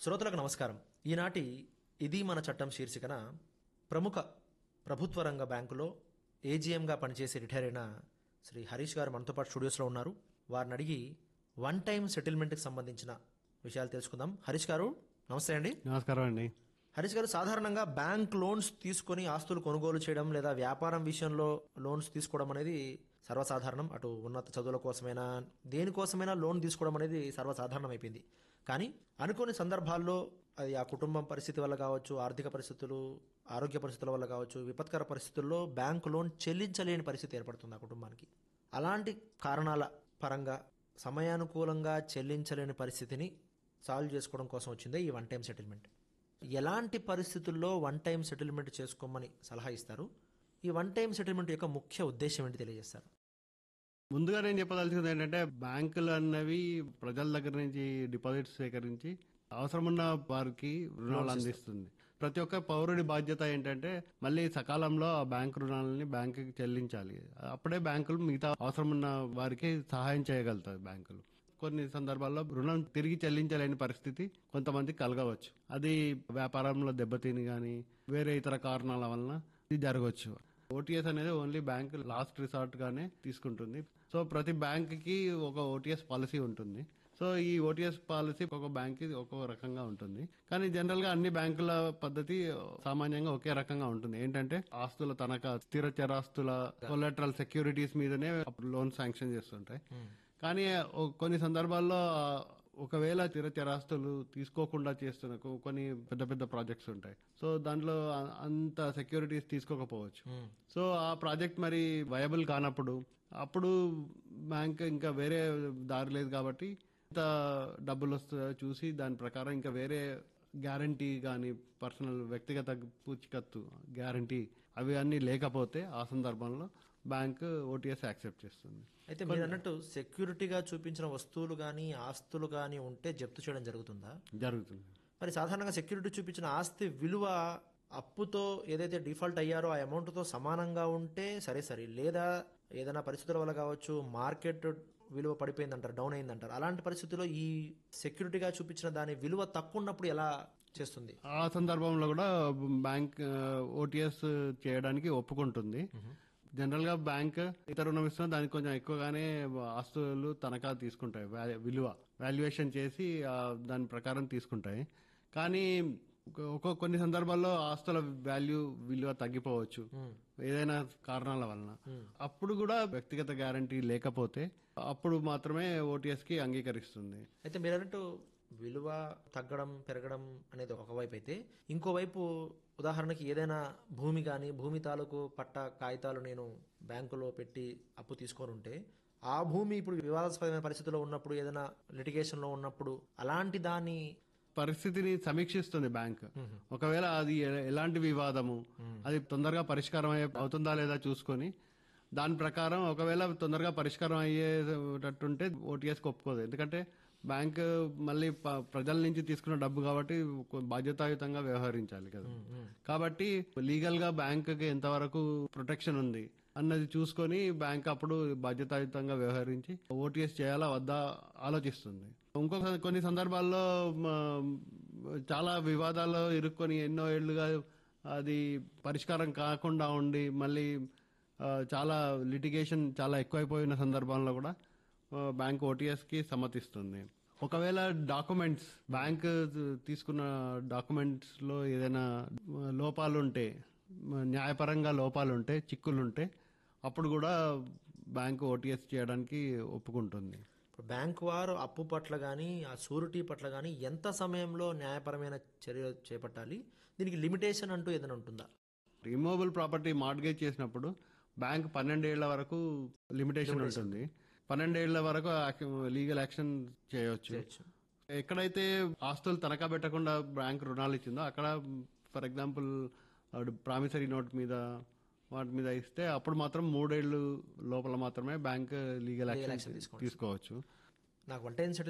శ్రోతలకు నమస్కారం ఈనాటి ఇది మన చట్టం శీర్షికన ప్రముఖ ప్రభుత్వ రంగ బ్యాంకులో ఏజీఎంగా పనిచేసి రిటైర్ అయిన శ్రీ హరీష్ గారు మనతో పాటు స్టూడియోస్లో ఉన్నారు వారిని అడిగి వన్ టైం సెటిల్మెంట్కి సంబంధించిన విషయాలు తెలుసుకుందాం హరీష్ గారు నమస్తే అండి నమస్కారం అండి హరీష్ గారు సాధారణంగా బ్యాంక్ లోన్స్ తీసుకొని ఆస్తులు కొనుగోలు చేయడం లేదా వ్యాపారం విషయంలో లోన్స్ తీసుకోవడం అనేది సర్వసాధారణం అటు ఉన్నత చదువుల కోసమైనా దేనికోసమైనా లోన్ తీసుకోవడం అనేది సర్వసాధారణం అయిపోయింది కానీ అనుకోని సందర్భాల్లో అది ఆ కుటుంబం పరిస్థితి వల్ల కావచ్చు ఆర్థిక పరిస్థితులు ఆరోగ్య పరిస్థితుల వల్ల కావచ్చు విపత్కర పరిస్థితుల్లో బ్యాంక్ లోన్ చెల్లించలేని పరిస్థితి ఏర్పడుతుంది ఆ కుటుంబానికి అలాంటి కారణాల పరంగా సమయానుకూలంగా చెల్లించలేని పరిస్థితిని సాల్వ్ చేసుకోవడం కోసం వచ్చిందే ఈ వన్ టైం సెటిల్మెంట్ ఎలాంటి పరిస్థితుల్లో వన్ టైం సెటిల్మెంట్ చేసుకోమని సలహా ఇస్తారు ఈ వన్ టైం సెటిల్మెంట్ యొక్క ముఖ్య ఉద్దేశం ఏంటి తెలియజేస్తారు ముందుగా నేను చెప్పదలుచుకుంది ఏంటంటే బ్యాంకులు అన్నవి ప్రజల దగ్గర నుంచి డిపాజిట్స్ సేకరించి అవసరమున్న వారికి రుణాలు అందిస్తుంది ప్రతి ఒక్క పౌరుడి బాధ్యత ఏంటంటే మళ్ళీ సకాలంలో ఆ బ్యాంక్ రుణాలని బ్యాంకుకి చెల్లించాలి అప్పుడే బ్యాంకులు మిగతా అవసరమున్న వారికి సహాయం చేయగలుగుతాయి బ్యాంకులు కొన్ని సందర్భాల్లో రుణం తిరిగి చెల్లించలేని పరిస్థితి కొంతమంది కలగవచ్చు అది వ్యాపారంలో దెబ్బతిని గాని వేరే ఇతర కారణాల వలన ఇది జరగవచ్చు ఓటీఎస్ అనేది ఓన్లీ బ్యాంక్ లాస్ట్ రిసార్ట్ గానే తీసుకుంటుంది సో ప్రతి బ్యాంక్ కి ఒక ఓటీఎస్ పాలసీ ఉంటుంది సో ఈ ఓటీఎస్ పాలసీ ఒక బ్యాంక్ కి ఒక్కో రకంగా ఉంటుంది కానీ జనరల్ గా అన్ని బ్యాంకుల పద్ధతి సామాన్యంగా ఒకే రకంగా ఉంటుంది ఏంటంటే ఆస్తుల తనఖా స్థిర చరాస్తుల కొలెటరల్ సెక్యూరిటీస్ మీదనే లోన్ శాంక్షన్ చేస్తుంటాయి కానీ ఓ- కొన్ని సందర్భాల్లో ఆ, ఒకవేళ స్థిర చరాస్తులు తీసుకోకుండా చేస్తున్న కొ- కొన్ని పెద్ద పెద్ద ప్రాజెక్ట్స్ ఉంటాయి సో దాంట్లో అ- అంత సెక్యూరిటీస్ తీసుకోకపోవచ్చు సో ఆ ప్రాజెక్ట్ మరి వయబుల్ కానప్పుడు అప్పుడు బ్యాంక్ ఇంకా వేరే దారి లేదు కాబట్టి ఎంత డబ్బులు వస్తుందో చూసి దాని ప్రకారం ఇంకా వేరే గ్యారంటీ కానీ పర్సనల్ వ్యక్తిగత పూచికత్తు గ్యారంటీ అవి అన్ని లేకపోతే ఆ సందర్భంలో బ్యాంక్ ఓటీఎస్ యాక్సెప్ట్ చేస్తుంది అయితే మీరు అన్నట్టు సెక్యూరిటీగా చూపించిన వస్తువులు కానీ ఆస్తులు కానీ ఉంటే జప్తు చేయడం జరుగుతుందా జరుగుతుంది మరి సాధారణంగా సెక్యూరిటీ చూపించిన ఆస్తి విలువ అప్పుతో ఏదైతే డిఫాల్ట్ అయ్యారో ఆ అమౌంట్ తో సమానంగా ఉంటే సరే సరే లేదా ఏదైనా పరిస్థితుల వల్ల కావచ్చు మార్కెట్ విలువ పడిపోయిందంటారు డౌన్ అయిందంటారు అలాంటి పరిస్థితుల్లో ఈ సెక్యూరిటీగా చూపించిన దాని విలువ తక్కువ ఉన్నప్పుడు ఎలా చేస్తుంది ఆ సందర్భంలో కూడా బ్యాంక్ ఓటీఎస్ చేయడానికి ఒప్పుకుంటుంది జనరల్ గా బ్యాంక్ ఇతర రుణం ఇస్తున్నా దానికి కొంచెం ఎక్కువగానే ఆస్తులు తనఖా తీసుకుంటాయి వ్యా- విలువ వాల్యుయేషన్ చేసి ఆ, దాని ప్రకారం తీసుకుంటాయి కానీ ఒక- ఒక కొన్ని సందర్భాల్లో ఆస్తుల వాల్యూ విలువ తగ్గిపోవచ్చు ఏదైనా కారణాల వలన అప్పుడు కూడా వ్యక్తిగత గ్యారంటీ లేకపోతే అప్పుడు మాత్రమే ఓటీఎస్ కి అంగీకరిస్తుంది అయితే మీరు అన్నట్టు విలువ తగ్గడం పెరగడం అనేది ఒకవైపు అయితే ఇంకోవైపు ఉదాహరణకి ఏదైనా భూమి కానీ భూమి తాలూకు పట్ట కాగితాలు నేను బ్యాంకులో పెట్టి అప్పు తీసుకొని ఉంటే ఆ భూమి ఇప్పుడు వివాదాస్పదమైన పరిస్థితిలో ఉన్నప్పుడు ఏదైనా litigation లో ఉన్నప్పుడు అలాంటి దాన్ని పరిస్థితిని సమీక్షిస్తుంది బ్యాంక్ ఒకవేళ అది ఎ- ఎలాంటి వివాదము అది తొందరగా పరిష్కారం అయ్యే అవుతుందా లేదా చూసుకొని దాని ప్రకారం ఒకవేళ తొందరగా పరిష్కారం అయ్యేటట్టుంటే ఓటీఎస్ ఒప్పుకోదు ఎందుకంటే బ్యాంక్ మళ్ళీ ప- ప్రజల నుంచి తీసుకున్న డబ్బు కాబట్టి కొ- బాధ్యతాయుతంగా వ్యవహరించాలి కదా కాబట్టి లీగల్ గా బ్యాంక్ కి ఎంతవరకు ప్రొటెక్షన్ ఉంది అన్నది చూసుకొని బ్యాంక్ అప్పుడు బాధ్యతాయుతంగా వ్యవహరించి ఓటీఎస్ చేయాలా వద్దా ఆలోచిస్తుంది ఇంకొక కొన్ని సందర్భాల్లో మ, చాలా వివాదాల్లో ఇరుక్కొని ఎన్నో ఏళ్లుగా అది పరిష్కారం కాకుండా ఉండి మళ్ళీ ఆ, చాలా లిటిగేషన్ చాలా ఎక్కువైపోయిన సందర్భంలో కూడా ఆ, బ్యాంక్ ఓటీఎస్ కి సమ్మతిస్తుంది ఒకవేళ డాక్యుమెంట్స్ బ్యాంక్ తీసుకున్న డాక్యుమెంట్స్ లో ఏదైనా లోపాలు ఉంటే న్యాయపరంగా లోపాలు ఉంటే చిక్కులుంటే అప్పుడు కూడా బ్యాంక్ ఓటీఎస్ చేయడానికి ఒప్పుకుంటుంది ఇప్పుడు బ్యాంక్ వారు అప్పు పట్ల కానీ ఆ షూరిటీ పట్ల కానీ ఎంత సమయంలో న్యాయపరమైన చర్యలు చేపట్టాలి దీనికి లిమిటేషన్ అంటూ ఏదైనా ఉంటుందా రిమూవబుల్ ప్రాపర్టీ మార్గేజ్ చేసినప్పుడు బ్యాంక్ పన్నెండేళ్ల వరకు లిమిటేషన్ ఉంటుంది పన్నెండేళ్ల వరకు లీగల్ యాక్షన్ చేయవచ్చు చేయొచ్చు. ఎక్కడైతే ఆస్తులు తనఖా పెట్టకుండా బ్యాంక్ రుణాలు ఇచ్చిందో అక్కడ ఫర్ ఎగ్జాంపుల్ ప్రామిసరీ నోట్ మీద వాటి మీద ఇస్తే అప్పుడు మాత్రం మూడేళ్లు లోపల మాత్రమే బ్యాంక్ లీగల్ action యాక్షన్ తీసుకోవచ్చు. తీసుకోవచ్చు నాకు వన్ టైం